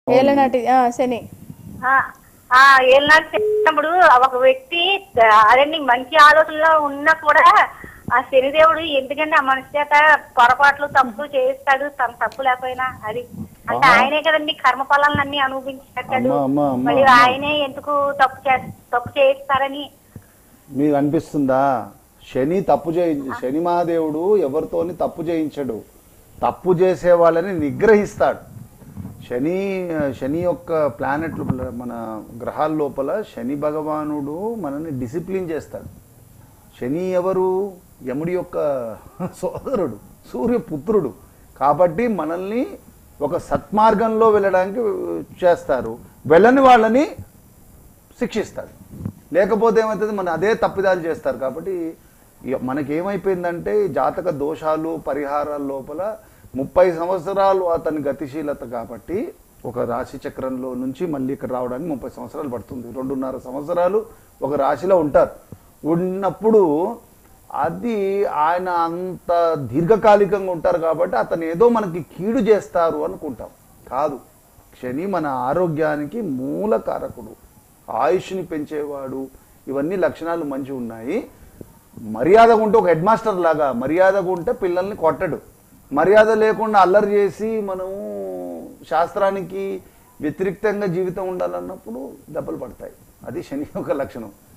ఏళ్ళనాటి ఆ, శని ఆ, ఆ ఏళ్ళనాడు చెప్పినప్పుడు ఒక వ్యక్తి అదండి మంచి ఆలోచనలో ఉన్నా కూడా ఆ శనిదేవుడు ఎందుకంటే ఆ మనిషి చేత పొరపాట్లు తప్పులు చేయిస్తాడు తన తప్పు లేకపోయినా అది అంటే ఆహా. ఆయనే కదండి కర్మ ఫలాలన్నీ అనుభవించాడు అమ్మా, అమ్మా, అమ్మా, మరి అమ్మా. ఆయనే ఎందుకు తప్పు చే తప్పు చేయిస్తారని మీకు అనిపిస్తుందా శని తప్పు చేయించ శని మహాదేవుడు ఎవరితోని తప్పు చేయించడు తప్పు చేసే వాళ్ళని నిగ్రహిస్తాడు శని శని యొక్క ప్లానెట్ లోపల మన గ్రహాల లోపల శని భగవానుడు మనల్ని డిసిప్లిన్ చేస్తాడు శని ఎవరు యముడి యొక్క సోదరుడు సూర్యపుత్రుడు కాబట్టి మనల్ని ఒక సత్మార్గంలో వెళ్ళడానికి చేస్తారు వెళ్ళని వాళ్ళని శిక్షిస్తాడు లేకపోతే ఏమవుతుంది మన అదే తప్పిదాలు చేస్తారు కాబట్టి ఇక మనకేమైపోయిందంటే ఈ జాతక దోషాలు పరిహారాల లోపల ముప్పై సంవత్సరాలు అతని గతిశీలత కాబట్టి ఒక రాశి చక్రంలో నుంచి మళ్ళీ ఇక్కడ రావడానికి ముప్పై సంవత్సరాలు పడుతుంది రెండున్నర సంవత్సరాలు ఒక రాశిలో ఉంటారు ఉన్నప్పుడు అది ఆయన అంత దీర్ఘకాలికంగా ఉంటారు కాబట్టి అతను ఏదో మనకి కీడు చేస్తారు అనుకుంటాం కాదు శని మన ఆరోగ్యానికి మూల కారకుడు ఆయుష్ని పెంచేవాడు ఇవన్నీ లక్షణాలు మంచి ఉన్నాయి మర్యాదగా ఉంటే ఒక హెడ్ మాస్టర్ లాగా మర్యాదగా ఉంటే పిల్లల్ని కొట్టడు మర్యాద లేకుండా అల్లరి చేసి మనము శాస్త్రానికి వ్యతిరేక్తంగా జీవితం ఉండాలన్నప్పుడు దెబ్బలు పడతాయి అది శని యొక్క లక్షణం